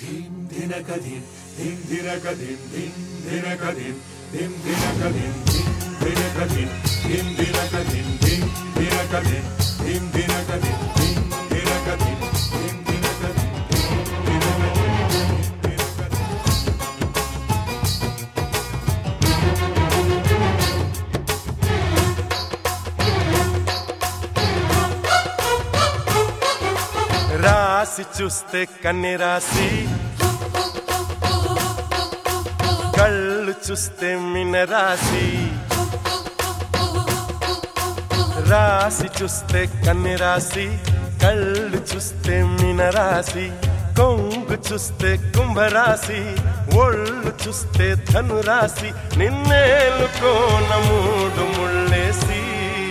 ధిం ధినకధిం ధిం ధినకధిం ధిం ధినకధిం ధిం ధినకధిం ధిం ధినకధిం ధిం ధినకధిం ధిం ధినకధిం ధిం ధినకధిం ధిం ధినకధిం ధిం ధినకధిం రాసి చూస్తే కన్ని రాసి కళ్ళు చూస్తే మిన రాసి రాసి చూస్తే కన్ని రాసి కళ్ళు చూస్తే మిన రాసి కొంగు చూస్తే కుంభరాశి ఒళ్ళు చూస్తే ధను రాశి నిన్నేలుకోన మూడు ముళ్ళేసి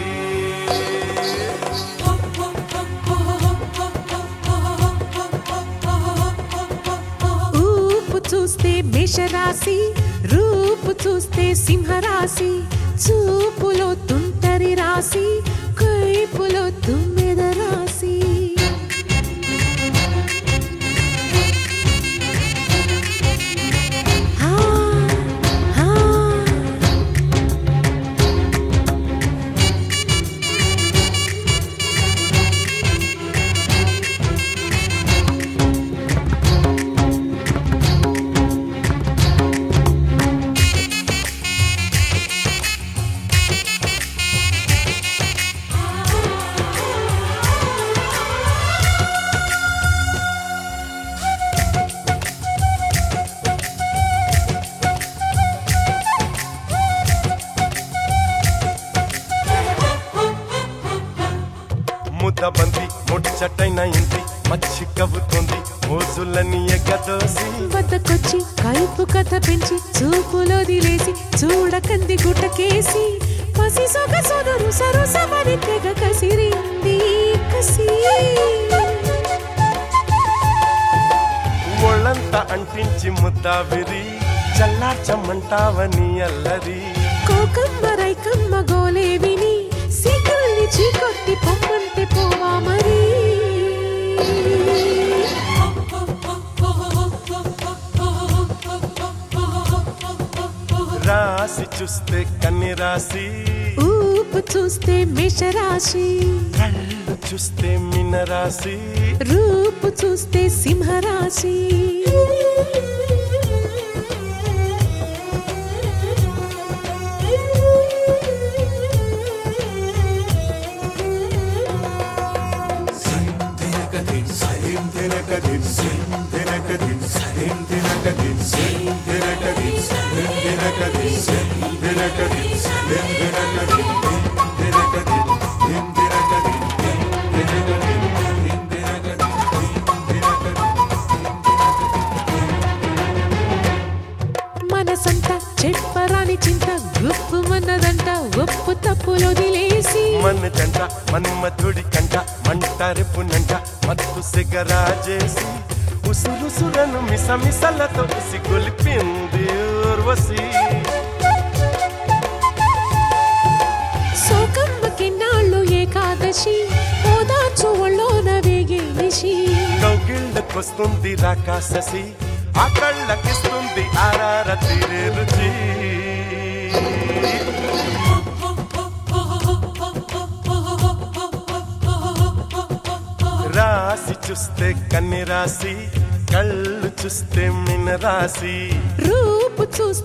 ఊపు చూస్తే మేషరాశి రూపు చూస్తే సింహరాశి చూపులో తుంటరి రాశి కైపులో తుమ్మెద రాశి ఆ, ఆ. ముద్దబంది ముచ్చటైన ఇంటి మచ్చి కవ్వుతుంది మోజులని ఎగదోసి వద్దకొచ్చి కైపు కథ పెంచి చూపులో దిలేసి చూడకంది గుట్టకేసి పసి సొగ సొదరు సరుసమని తెగ కసిరింది కసి ఒళ్ళంతా అంటించి ముద్దావిరి చల్లార్చమంటావని అల్లరి కోకమ్మ రైకమ్మ గోలే విని సిగ్గుల్ని చీకొట్టి పొమ్మంటే పోవా మరి రాసి చూస్తే కన్ని రాసి ఊపు చూస్తే మేషరాశి కళ్ళు చూస్తే మిన రాసి రూపు చూస్తే సింహరాశి ధినకధిం సరిం ధినకధిం సిం ధినకధిం సరిం ధినకధిం సిం ధినకధిం ధిం ధినకధిం సిం ధినకధిం ధిం ధినకధిం ధిం ధినకధిం ధిం ధినకధిం ధిం ధినకధిం ధిం ధినకధిం ధిం ధినకధిం మనసంతా చెప్పరాని చింత గుప్పు మన్నదంట ఒప్పు తప్పులో దిలేసి మన జంట మన్మధుడి కంట మంట రేపునంట మత్తు సిగరాజేసి ఉసురుసురను మిస మిసలతో సిగొలిపింది ఊర్వశి సోకమ్మకి నాళ్ళు ఏకాదశి ఓదార్చు ఒళ్ళోన వేగే నిషి కౌగిళ్ళకొస్తుంది రాకాశసి ఆ కళ్ళకిస్తుంది ఆరారతి రుచి రాసి చూస్తే కన్ని రాసి కళ్ళు చూస్తే మిన రాసి రూపు చూస్తే